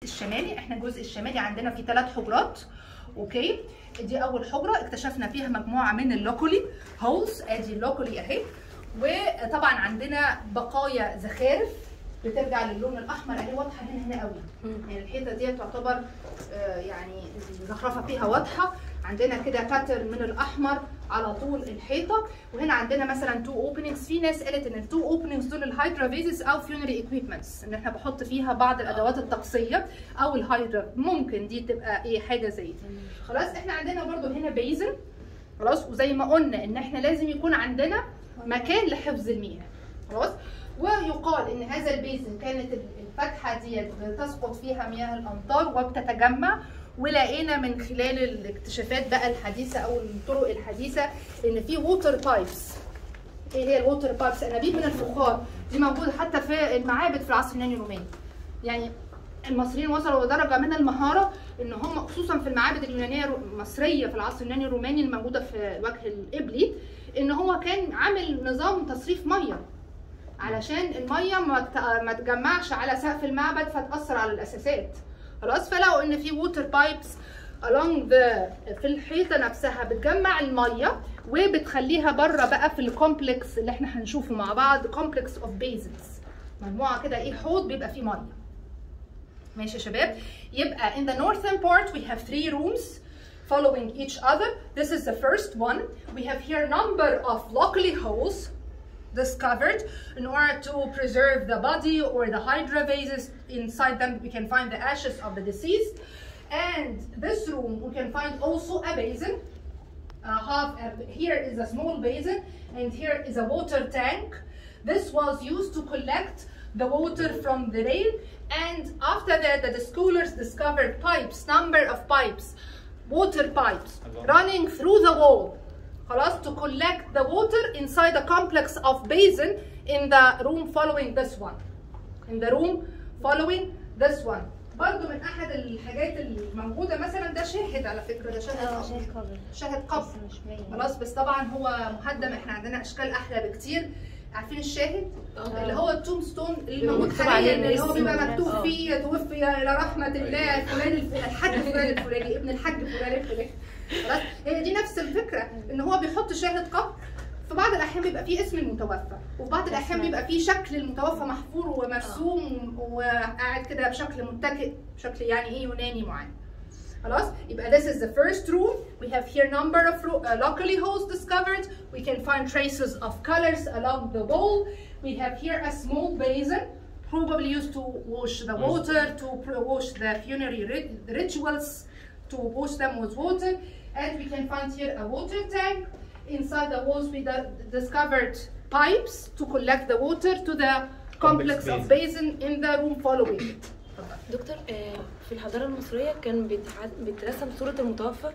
الشمالي احنا الجزء الشمالي عندنا فيه ثلاث حجرات اوكي دي اول حجره اكتشفنا فيها مجموعه من اللوكولي هولز ادي اللوكولي اهي وطبعا عندنا بقايا زخارف بترجع للون الاحمر اهي واضحه هنا هنا قوي يعني الحيطه دي تعتبر آه، يعني الزخرفه فيها واضحه عندنا كده باترن من الاحمر على طول الحيطه وهنا عندنا مثلا تو اوبننجز في ناس قالت ان التو اوبننجز دول الهايدرا فيزس او فيونري ايكويبمنتس ان احنا بحط فيها بعض الادوات الطقسيه او الهايدرا ممكن دي تبقى ايه حاجه زي دي خلاص احنا عندنا برضو هنا بيزن خلاص وزي ما قلنا ان احنا لازم يكون عندنا مكان لحفظ المياه خلاص ويقال ان هذا البيزن كانت الفتحه ديت بتسقط فيها مياه الامطار وبتتجمع ولقينا من خلال الاكتشافات بقى الحديثه او الطرق الحديثه ان في ووتر بايبس ايه هي الووتر بايبس انابيب من الفخار دي موجوده حتى في المعابد في العصر اليوناني الروماني يعني المصريين وصلوا لدرجه من المهاره ان هم خصوصا في المعابد اليونانيه المصريه في العصر اليوناني الروماني الموجوده في الوجه القبلي ان هو كان عامل نظام تصريف ميه علشان الميه ما ت- ما تجمعش على سقف المعبد فتاثر على الاساسات خلاص فلقوا ان في ووتر بايبس along the في الحيطه نفسها بتجمع الميه وبتخليها بره بقى في الكومبلكس اللي احنا هنشوفه مع بعض كومبلكس اوف بيزنز مجموعه كده ايه حوض بيبقى فيه ميه ماشي يا شباب يبقى in the northern part we have three rooms following each other this is the first one we have here number of locally holes discovered in order to preserve the body or the hydra vases inside them we can find the ashes of the deceased and this room we can find also a basin uh, half uh, here is a small basin and here is a water tank this was used to collect the water from the rain and after that the scholars discovered pipes number of pipes water pipes running through the wall خلاص to collect the water inside a complex of basin in the room following this one in the room following this one برضو من احد الحاجات الموجوده مثلا ده شاهد على فكره ده شاهد اه قبر. شايف قبر شاهد قبر بس مش باين خلاص بس طبعا هو مهدم احنا عندنا اشكال احلى بكتير عارفين الشاهد اللي هو التوم ستون اللي موجود مكتوب حاليا عليه اللي هو الاسم بيبقى والناس. مكتوب اه. فيه توفي الى رحمه الله فلان الف- الحاج فلان الفلاني ابن الحاج فلان الفلاني خلاص هي دي نفس الفكره ان هو بيحط شاهد قبر في بعض الاحيان بيبقى فيه اسم المتوفى وفي بعض الاحيان بيبقى فيه شكل المتوفى محفور ومرسوم وقاعد كده بشكل متكئ بشكل يعني ايه يوناني معين خلاص يبقى this is the first room we have here number of ro- uh, locally holes discovered we can find traces of colors along the wall we have here a small basin probably used to wash the water to pr- wash the funerary rit- rituals to wash them with water and we can find here a water tank inside the walls we di- discovered pipes to collect the water to the complex, Complex of basin in the room following دكتور آه، في الحضاره المصريه كان بيتع- بيترسم صوره المتوفى